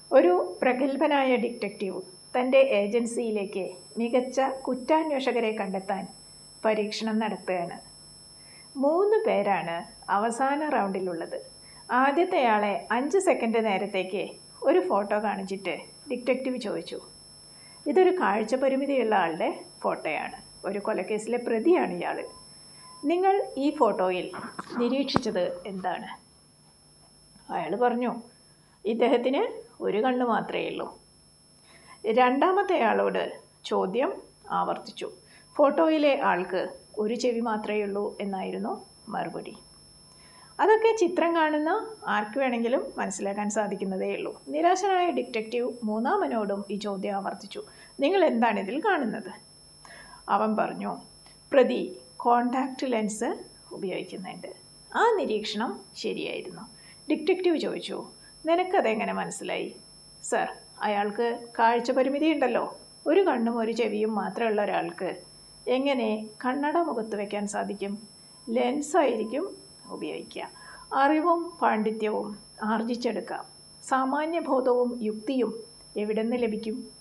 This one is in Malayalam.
ഒരു പ്രഗത്ഭനായ ഡിറ്റക്റ്റീവ് തൻ്റെ ഏജൻസിയിലേക്ക് മികച്ച കുറ്റാന്വേഷകരെ കണ്ടെത്താൻ പരീക്ഷണം നടത്തുകയാണ് മൂന്ന് പേരാണ് അവസാന റൗണ്ടിലുള്ളത് ആദ്യത്തെയാളെ അഞ്ച് സെക്കൻഡ് നേരത്തേക്ക് ഒരു ഫോട്ടോ കാണിച്ചിട്ട് ഡിറ്റക്റ്റീവ് ചോദിച്ചു ഇതൊരു കാഴ്ച പരിമിതിയുള്ള ആളുടെ ഫോട്ടോയാണ് ഒരു കൊലക്കേസിലെ പ്രതിയാണ് ഇയാൾ നിങ്ങൾ ഈ ഫോട്ടോയിൽ നിരീക്ഷിച്ചത് എന്താണ് അയാൾ പറഞ്ഞു ഇദ്ദേഹത്തിന് ഒരു കണ്ണ് മാത്രമേ ഉള്ളൂ രണ്ടാമത്തെ ആളോട് ചോദ്യം ആവർത്തിച്ചു ഫോട്ടോയിലെ ആൾക്ക് ഒരു ചെവി മാത്രമേ ഉള്ളൂ എന്നായിരുന്നു മറുപടി അതൊക്കെ ചിത്രം കാണുന്ന ആർക്ക് വേണമെങ്കിലും മനസ്സിലാക്കാൻ സാധിക്കുന്നതേ ഉള്ളൂ നിരാശനായ ഡിറ്റക്റ്റീവ് മൂന്നാമനോടും ഈ ചോദ്യം ആവർത്തിച്ചു നിങ്ങൾ എന്താണ് ഇതിൽ കാണുന്നത് അവൻ പറഞ്ഞു പ്രതി കോണ്ടാക്റ്റ് ലെൻസ് ഉപയോഗിക്കുന്നുണ്ട് ആ നിരീക്ഷണം ശരിയായിരുന്നു ഡിറ്റക്റ്റീവ് ചോദിച്ചു നിനക്കതെങ്ങനെ മനസ്സിലായി സർ അയാൾക്ക് കാഴ്ച പരിമിതി ഉണ്ടല്ലോ ഒരു കണ്ണും ഒരു ചെവിയും മാത്രമുള്ള ഒരാൾക്ക് എങ്ങനെ കണ്ണട മുഖത്ത് വയ്ക്കാൻ സാധിക്കും ലെൻസായിരിക്കും ഉപയോഗിക്കുക അറിവും പാണ്ഡിത്യവും ആർജിച്ചെടുക്കാം സാമാന്യബോധവും യുക്തിയും എവിടെ നിന്ന് ലഭിക്കും